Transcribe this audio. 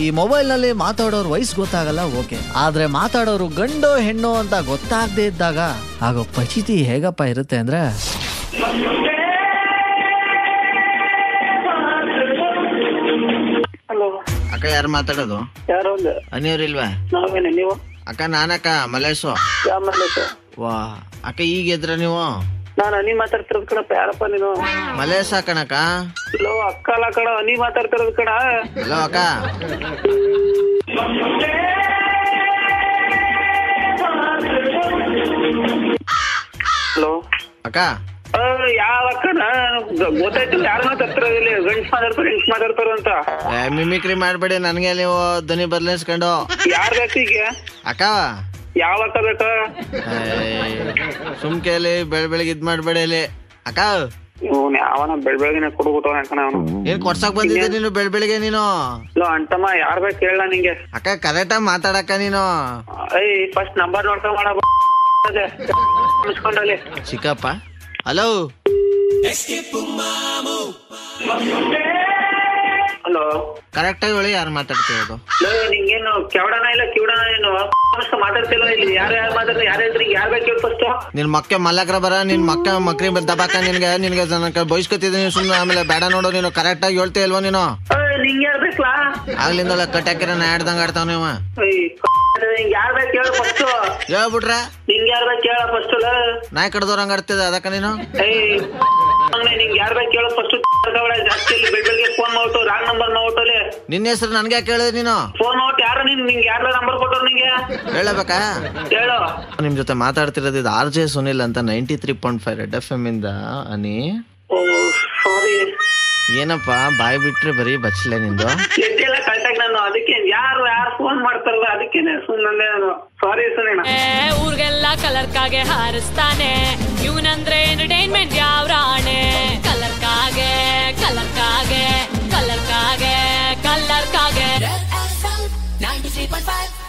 ಈ ಮೊಬೈಲ್ ನಲ್ಲಿ ಮಾತಾಡೋರ್ ವಯಸ್ಸು ಗೊತ್ತಾಗಲ್ಲ ಓಕೆ ಆದ್ರೆ ಮಾತಾಡೋರು ಗಂಡು ಹೆಣ್ಣು ಅಂತ ಗೊತ್ತಾಗದೇ ಇದ್ದಾಗ ಆಗೋ ಪರಿಸ್ಥಿತಿ ಹೇಗಪ್ಪ ಇರುತ್ತೆ ಅಂದ್ರೆ ಹಲೋ ಅಕ್ಕ ಯಾರು ಮಾತಾಡೋದು ಯಾರು ಒಂದು ಅನಿಯವ್ರಿಲ್ವಾ ನಾವೇನೆ ನೀವು ಅಕ್ಕ ನಾನಕ್ಕ ಮಲೇಶು ಯಾವ ಮಲ್ಲೇಶ ವಾ ಅಕ್ಕ ಈಗ ಎದ್ರ ನೀವು ನಾನು ಅನಿ ಮಾತಾಡ್ತಿರೋದ್ ಕಣಪ್ಪ ಯಾರಪ್ಪ ನೀನು ಮಲೇಶ ಕಣಕ್ಕ ಹಲೋ ಅಕ್ಕ ಅಲ್ಲ ಕಣ ಅನಿ ಮಾತಾಡ್ತಿರೋದ್ ಕಣ ಹಲೋ ಅಕ್ಕ ಹಲೋ ಅಕ್ಕ ಯಾವ ಅಕ್ಕನ ಗ- ಗೊತ್ತಾಯ್ತು ಯಾರು ಮಾತಾಡ್ತಿರೋದು ಇಲ್ಲಿ ಗಂಡ್ಸ್ ಮಾತಾಡ್ತಾರೆ ಹೆಂಗ್ಸ್ ಮಾತಾಡ್ತಾರ ಅಂತ ಏ, ಮಿಮಿಕ್ರಿ ಮಾಡ್ಬೇಡಿ ನನ್ಗೆ ನೀವು ಧ್ವನಿ ಬದಲಾಯಿಸ್ಕೊಂಡು ಯಾರ್ ಬೇಕು ಈಗ ಅಕ್ಕ ಯಾವ ಅಕ್ಕ ಬೇಕಾ ಸುಮ್ಕೆಲಿ ಬೆಳ ಬೆಳಗ್ಗೆ ಇದ್ ಮಾಡ್ಬೇಡಿ ಇಲ್ಲಿ ಅಕ್ಕ ಇವ್ನು ಯಾವನ ಬೆಳ್ ಬೆಳಗಿನ ಕೊಡ್ಬಿಟ್ಟವನ ಕಣ ಅವನು ಏನ್ ಕೊಡ್ಸಕ್ ಬಂದಿದ್ದೆ ನೀನು ಬೆಳ ಬೆಳಿಗ್ಗೆ ನೀನು ಹಲೋ ಅಂತಮ್ಮ ಯಾರ್ ಬೇಕು ಹೇಳ ನಿಂಗೆ ಅಕ್ಕ ಕರೆಕ್ಟಾಗಿ ಮಾತಾಡಕ್ಕ ನೀನು ಏಯ್ ಫಸ್ಟ್ ನಂಬರ್ ನೋಡ್ಕೊಂಡ್ ಮಾಡ ಮುಚ್ಕೊಂಡಲ್ಲಿ ಚಿಕ್ಕಪ್ಪ ಹಲೋ ಹಲೋ ಕರೆಕ್ಟಾಗಿ ಹೇಳಿ ಯಾರು ಮಾತಾಡ್ತಿರೋದು ನಿಂಗೇನು ಕೆವಡನ ಇಲ್ಲ ಕಿವಡನ ಏನು ಫಸ್ಟ್ ಮಾತಾಡ್ತಿಲ್ಲ ಇಲ್ಲಿ ಯಾರು ಯಾರು ಮಾತಾಡ್ತಾರೆ ಯಾರು ಹೇಳ್ತಾರೆ ಯಾರು ಬೇಕು ಹೇಳಿ ಫಸ್ಟ್ ನಿನ್ ಮಕ್ಕ ಮಲ್ಲಕ್ರ ಬರ ನಿನ್ ಮಕ್ಕ ಮಕ್ರಿ ದಬಾಕ ನಿನ್ಗೆ ನಿನ್ಗೆ ನನಗೆ ಬಯಸ್ಕೊತಿದ್ದೀನಿ ಸುಮ್ಮನೆ ಆಮೇಲೆ ಬೇಡ ನೋಡು ನೀನು ಕರೆಕ್ಟಾಗಿ ಹೇಳ್ತೀಯ ಇಲ್ವಾ ನೀನು ನಿಂಗೆ ಯಾರು ಬೇಕಲ್ಲ ಆಗ್ಲಿಂದಲ್ಲ ಕಟ್ಟಾಕಿರ ನಾ ಆಡ್ದಂಗ ಆಡ್ತಾವ ನೀವು ನಿಂಗೆ ಯಾರು ಬೇಕು ಹೇಳು ಫಸ್ಟ್ ಹೇಳ್ಬಿಟ್ರ ನಿಂಗೆ ಯಾರು ಬೇಕು ಹೇಳ ಫಸ್ಟ್ ನಾಯಿ ಕಡ್ದವ್ರಂಗ ಆಡ್ತಿದ್ದೆ ಅದಕ್ಕ ನೀನು ಏಯ್ ನಿಂಗೆ ಯಾರು ಬೇಕು ಹೇಳು ಫಸ್ಟ್ ಜಾಸ್ತಿ ಇಲ್ಲಿ ಬೆಳ್ ಬೆಳಿಗ್ಗೆ ಫೋನ್ ಮಾಡ್ಬಿಟ್ಟು ರಾಂಗ್ ನಂಬರ್ ಮಾಡ್ಬಿಟ್ಟು ಅಲ್ಲಿ ನಿನ್ನ ಹೆಸರು ನನ್ಗೆ ಯಾಕೆ ಹೇಳಿದೆ ನೀನು ಫೋನ್ ಮಾಡ್ಬಿಟ್ಟು ಯಾರು ನೀನ್ ನಿಂಗೆ ಯಾರ ನಂಬರ್ ಕೊಟ್ಟರು ನಿಂಗೆ ಹೇಳಬೇಕಾ ಹೇಳು ನಿಮ್ ಜೊತೆ ಮಾತಾಡ್ತಿರೋದು ಇದು ಆರ್ ಜೆ ಸುನಿಲ್ ಅಂತ ninety three point five Red F M ಇಂದ ಅನಿ ಓ ಸಾರಿ ಏನಪ್ಪ ಬಾಯ್ ಬಿಟ್ರೆ ಬರೀ ಬಚ್ಚಲೆ ನಿಂದು ಎದ್ದೆಲ್ಲ ಕರೆಕ್ಟಾಗಿ ನಾನು ಅದಕ್ಕೆ ಯಾರು ಯಾರು ಫೋನ್ ಮಾಡ್ತಾರಲ್ಲ ಅದಕ್ಕೇನೆ ಸುಮ್ಮನೆ ನಾನು ಸಾರಿ ಸುನೇಣ ಏ, ಊರ್ಗೆಲ್ಲ ಕಲರ್ ಕಾಗೆ ಹಾರಿಸ್ತಾನೆ ಇವನಂದ್ರೆ ಎಂಟರ್ಟೈನ್ಮೆಂಟ್ ಯಾವ ರಾಣೆ ಕಲರ್ ಕಾಗೆ ಕಲರ್ ಕಾಗೆ ಕಲರ್ ಕಾಗೆ ಕಲರ್ ಕಾಗೆ Red FM 93.5